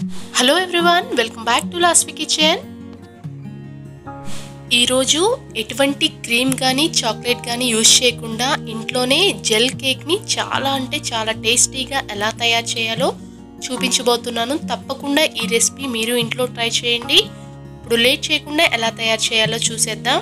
hello everyone welcome back to Lasvi kitchen ఈరోజు ఎటువంటి cream కానీ చాక్లెట్ కానీ యూజ్ చేయకుండా ఇంట్లోనే జెల్ కేక్ని చాలా అంటే చాలా టేస్టీగా ఎలా తయారు చేయాలో చూపించబోతున్నాను తప్పకుండా ఈ రెసిపీ మీరు ఇంట్లో ట్రై చేయండి ఇప్పుడు లేట్ చేయకుండా ఎలా తయారు చేయాలో చూసేద్దాం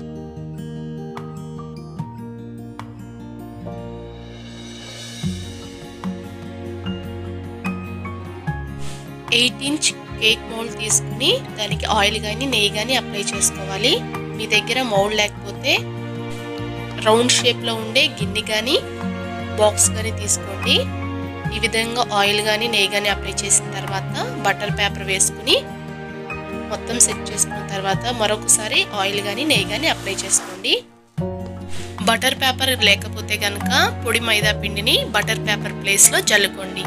ఎయిట్ ఇంచ్ కేక్ మౌల్డ్ తీసుకుని దానికి ఆయిల్ కానీ నెయ్యి కానీ అప్లై చేసుకోవాలి మీ దగ్గర మౌల్డ్ లేకపోతే రౌండ్ షేప్లో ఉండే గిన్నె కానీ బాక్స్ కానీ తీసుకోండి ఈ విధంగా ఆయిల్ కానీ నెయ్యి కానీ అప్లై చేసిన తర్వాత బటర్ పేపర్ వేసుకుని మొత్తం సెట్ చేసుకున్న తర్వాత మరొకసారి ఆయిల్ కానీ నెయ్యి కానీ అప్లై చేసుకోండి బటర్ పేపర్ లేకపోతే కనుక పొడి మైదా పిండిని బటర్ పేపర్ ప్లేస్లో జల్లుకోండి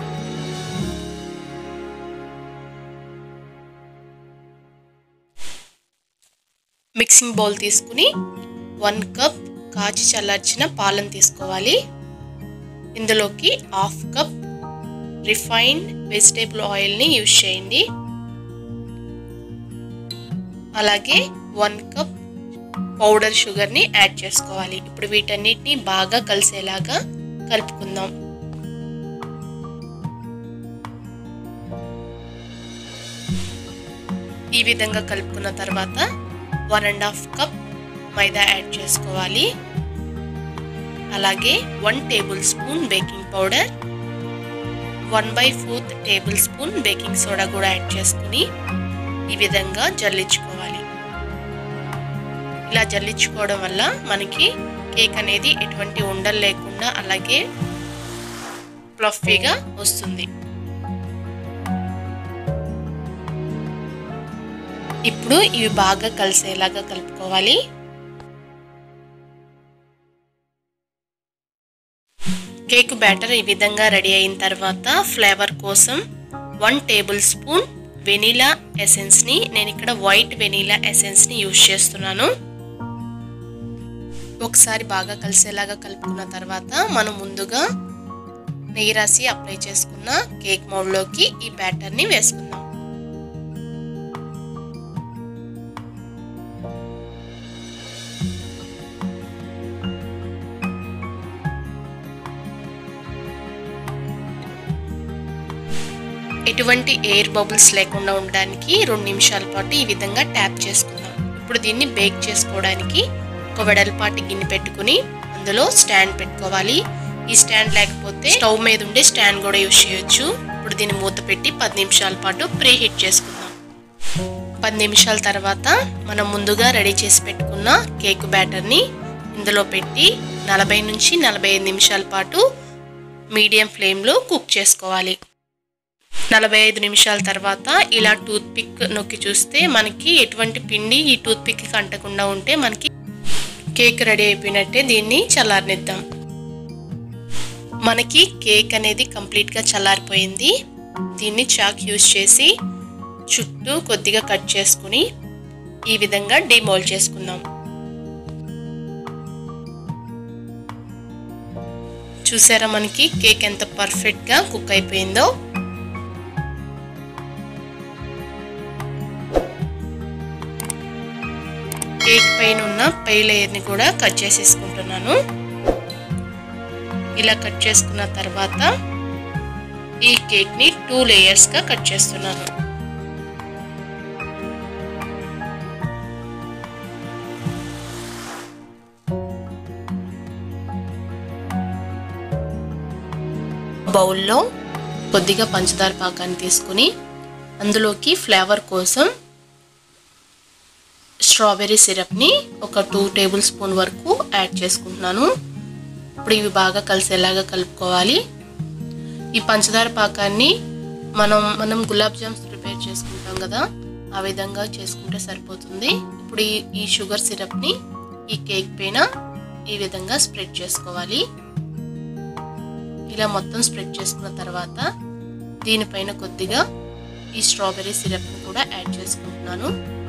మిక్సింగ్ బౌల్ తీసుకుని వన్ కప్ కాచి చల్లార్చిన పాలను తీసుకోవాలి ఇందులోకి హాఫ్ కప్ రిఫైన్డ్ వెజిటేబుల్ ఆయిల్ని యూజ్ చేయండి అలాగే వన్ కప్ పౌడర్ షుగర్ని యాడ్ చేసుకోవాలి ఇప్పుడు వీటన్నిటిని బాగా కలిసేలాగా కలుపుకుందాం ఈ విధంగా కలుపుకున్న తర్వాత వన్ అండ్ హాఫ్ కప్ మైదా యాడ్ చేసుకోవాలి అలాగే one tablespoon baking powder one by fourth tablespoon baking soda కూడా యాడ్ చేసుకుని ఈ విధంగా జల్లించుకోవాలి ఇలా జల్లించుకోవడం వల్ల మనకి కేక్ అనేది ఎటువంటి ఉండలు లేకుండా అలాగే ఫ్లఫీగా వస్తుంది ఇప్పుడు ఇవి బాగా కలిసేలాగా కలుపుకోవాలి కేక్ బ్యాటర్ ఈ విధంగా రెడీ అయిన తర్వాత ఫ్లేవర్ కోసం వన్ టేబుల్ స్పూన్ వెనీలా ఎసెన్స్ని నేను ఇక్కడ వైట్ వెనీలా ఎసెన్స్ని యూజ్ చేస్తున్నాను ఒకసారి బాగా కలిసేలాగా కలుపుకున్న తర్వాత మనం ముందుగా నెయ్యి రాసి అప్లై చేసుకున్న కేక్ మౌల్డ్లోకి ఈ బ్యాటర్ని వేసుకుందాం ఎటువంటి ఎయిర్ బబుల్స్ లేకుండా ఉండడానికి రెండు నిమిషాల పాటు ఈ విధంగా ట్యాప్ చేసుకుందాం ఇప్పుడు దీన్ని బేక్ చేసుకోవడానికి ఒక వెడల్పాటి గిన్నె పెట్టుకుని అందులో స్టాండ్ పెట్టుకోవాలి ఈ స్టాండ్ లేకపోతే స్టవ్ మీద ఉండే స్టాండ్ కూడా యూజ్ చేయొచ్చు ఇప్పుడు దీన్ని మూత పెట్టి పది నిమిషాల పాటు ప్రీ హీట్ చేసుకుందాం పది నిమిషాల తర్వాత మనం ముందుగా రెడీ చేసి పెట్టుకున్న కేక్ బ్యాటర్ని ఇందులో పెట్టి నలభై నుంచి నలభై ఐదు నిమిషాల పాటు మీడియం ఫ్లేమ్లో కుక్ చేసుకోవాలి నలభై ఐదు నిమిషాల తర్వాత ఇలా టూత్ పిక్ నొక్కి చూస్తే మనకి ఎటువంటి పిండి ఈ టూత్ పిక్ అంటకుండా ఉంటే మనకి కేక్ రెడీ అయిపోయినట్టే దీన్ని చల్లారనిద్దాం మనకి కేక్ అనేది కంప్లీట్గా చల్లారిపోయింది దీన్ని చాక్ యూజ్ చేసి చుట్టూ కొద్దిగా కట్ చేసుకుని ఈ విధంగా డిమోల్డ్ చేసుకుందాం చూసారా మనకి కేక్ ఎంత పర్ఫెక్ట్గా కుక్ అయిపోయిందో కేక్ పైన ఉన్న పై లేయర్ని కూడా కట్ చేసేసుకుంటున్నాను ఇలా కట్ చేసుకున్న తర్వాత ఈ కేక్ని టూ లేయర్స్గా కట్ చేస్తున్నాను బౌల్లో కొద్దిగా పంచదార పాకాన్ని తీసుకుని అందులోకి ఫ్లేవర్ కోసం స్ట్రాబెర్రీ సిరప్ని ఒక టూ టేబుల్ స్పూన్ వరకు యాడ్ చేసుకుంటున్నాను ఇప్పుడు ఇవి బాగా కలిసేలాగా కలుపుకోవాలి ఈ పంచదార పాకాన్ని మనం మనం గులాబ్ జామ్స్ ప్రిపేర్ చేసుకుంటాం కదా ఆ విధంగా చేసుకుంటే సరిపోతుంది ఇప్పుడు ఈ ఈ షుగర్ సిరప్ని ఈ కేక్ పైన ఈ విధంగా స్ప్రెడ్ చేసుకోవాలి ఇలా మొత్తం స్ప్రెడ్ చేసుకున్న తర్వాత దీనిపైన కొద్దిగా ఈ స్ట్రాబెర్రీ సిరప్ని కూడా యాడ్ చేసుకుంటున్నాను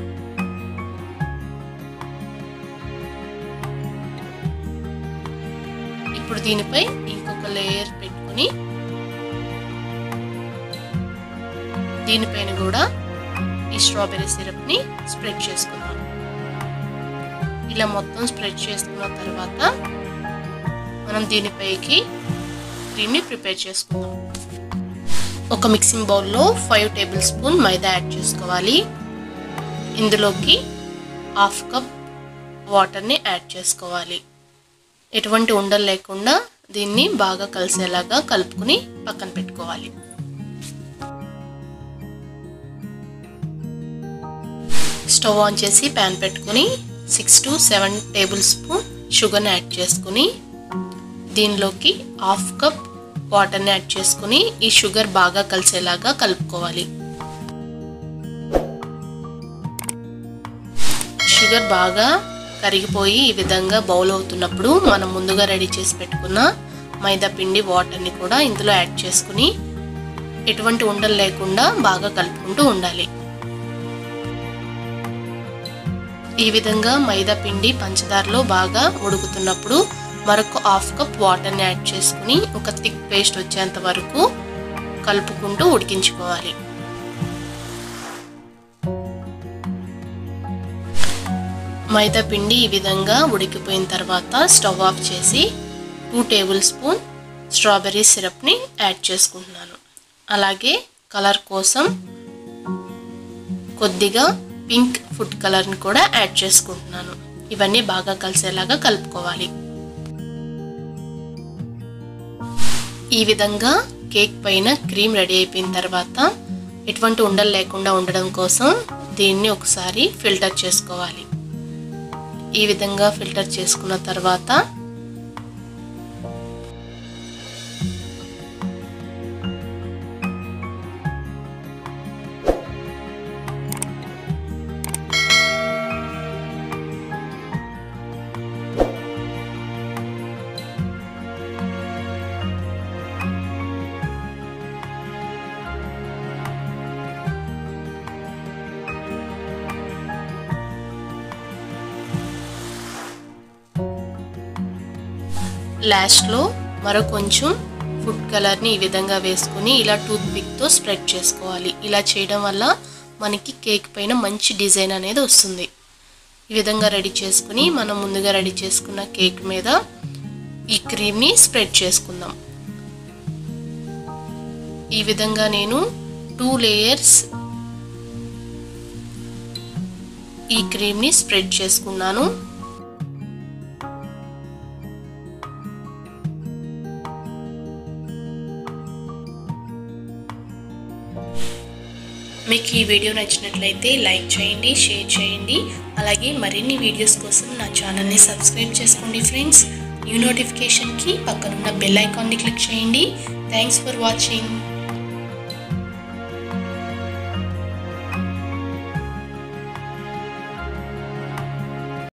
ఇప్పుడు దీనిపై ఇంకొక లేయర్ పెట్టుకుని దీనిపైన కూడా ఈ స్ట్రాబెర్రీ సిరప్ని స్ప్రెడ్ చేసుకుందాం ఇలా మొత్తం స్ప్రెడ్ చేసుకున్న తర్వాత మనం దీనిపైకి క్రీమ్ని ప్రిపేర్ చేసుకుందాం ఒక మిక్సింగ్ బౌల్లో ఫైవ్ టేబుల్ స్పూన్ మైదా యాడ్ చేసుకోవాలి ఇందులోకి హాఫ్ కప్ వాటర్ని యాడ్ చేసుకోవాలి ఎటువంటి ఉండలు లేకుండా దీన్ని బాగా కలిసేలాగా కలుపుకుని పక్కన పెట్టుకోవాలి స్టవ్ ఆన్ చేసి ప్యాన్ పెట్టుకుని six to seven tablespoon షుగర్ని యాడ్ చేసుకుని దీనిలోకి హాఫ్ కప్ వాటర్ని యాడ్ చేసుకుని ఈ షుగర్ బాగా కలిసేలాగా కలుపుకోవాలి షుగర్ బాగా కరిగిపోయి ఈ విధంగా బౌల్ అవుతున్నప్పుడు మనం ముందుగా రెడీ చేసి పెట్టుకున్న మైదా పిండి వాటర్ని కూడా ఇందులో యాడ్ చేసుకుని ఎటువంటి ఉండలు లేకుండా బాగా కలుపుకుంటూ ఉండాలి ఈ విధంగా మైదా పిండి పంచదారలో బాగా ఉడుకుతున్నప్పుడు మరొక హాఫ్ కప్ వాటర్ని యాడ్ చేసుకుని ఒక థిక్ పేస్ట్ వచ్చేంత వరకు కలుపుకుంటూ ఉడికించుకోవాలి మైదా పిండి ఈ విధంగా ఉడికిపోయిన తర్వాత స్టవ్ ఆఫ్ చేసి టూ టేబుల్ స్పూన్ స్ట్రాబెర్రీ సిరప్ని యాడ్ చేసుకుంటున్నాను అలాగే కలర్ కోసం కొద్దిగా పింక్ ఫుడ్ కలర్ని కూడా యాడ్ చేసుకుంటున్నాను ఇవన్నీ బాగా కలిసేలాగా కలుపుకోవాలి ఈ విధంగా కేక్ పైన క్రీమ్ రెడీ అయిపోయిన తర్వాత ఎటువంటి ఉండలు లేకుండా ఉండడం కోసం దీన్ని ఒకసారి ఫిల్టర్ చేసుకోవాలి ఈ విధంగా ఫిల్టర్ చేసుకున్న తర్వాత లాస్ట్లో మరో కొంచెం ఫుడ్ కలర్ని ఈ విధంగా వేసుకుని ఇలా టూత్ పిక్తో స్ప్రెడ్ చేసుకోవాలి ఇలా చేయడం వల్ల మనకి కేక్ పైన మంచి డిజైన్ అనేది వస్తుంది ఈ విధంగా రెడీ చేసుకుని మనం ముందుగా రెడీ చేసుకున్న కేక్ మీద ఈ క్రీమ్ని స్ప్రెడ్ చేసుకుందాం ఈ విధంగా నేను టూ లేయర్స్ ఈ క్రీమ్ని స్ప్రెడ్ చేసుకున్నాను మీకు ఈ వీడియో నచ్చినట్లయితే లైక్ చేయండి షేర్ చేయండి అలాగే మరిన్ని వీడియోస్ కోసం నా ఛానల్ని సబ్స్క్రైబ్ చేసుకోండి ఫ్రెండ్స్ న్యూ నోటిఫికేషన్కి పక్కనున్న బెల్ ఐకాన్ని క్లిక్ చేయండి థ్యాంక్స్ ఫర్ వాచింగ్